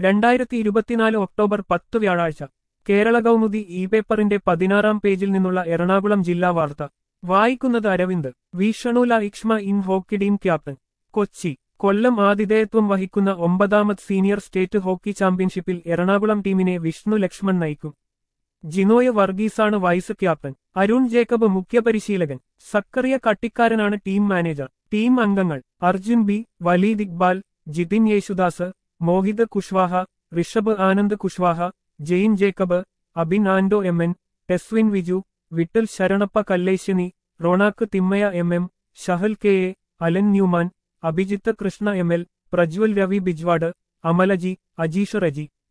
രണ്ടായിരത്തി ഇരുപത്തിനാല് ഒക്ടോബർ പത്ത് വ്യാഴാഴ്ച കേരള കൗമുദി ഇ പേപ്പറിന്റെ പതിനാറാം പേജിൽ നിന്നുള്ള എറണാകുളം ജില്ലാ വാർത്ത വായിക്കുന്നത് അരവിന്ദ് വീഷണുല ഇക്ഷ്മ ഇൻ hockey team captain Kochi Kollam ആതിഥേയത്വം വഹിക്കുന്ന ഒമ്പതാമത് സീനിയർ സ്റ്റേറ്റ് ഹോക്കി ചാമ്പ്യൻഷിപ്പിൽ എറണാകുളം ടീമിനെ വിഷ്ണു ലക്ഷ്മൺ നയിക്കും ജിനോയ് വർഗീസാണ് വൈസ് ക്യാപ്റ്റൻ അരുൺ ജേക്കബ് മുഖ്യപരിശീലകൻ സക്കറിയ കട്ടിക്കാരനാണ് ടീം മാനേജർ ടീം അംഗങ്ങൾ Arjun B Waleed Iqbal Jithin Yesudas Mohit Kushwaha Rishabh Anand Kushwaha Jain Jacob Abin Ando M N Teswin Viju Vittal Sharanappa Kalleshani Ronak Thimmaiah M M Shahal K A Alan Newman Abhijith Krishna M L Prajwal Ravi Bijwad Amalji Ajeesh Reji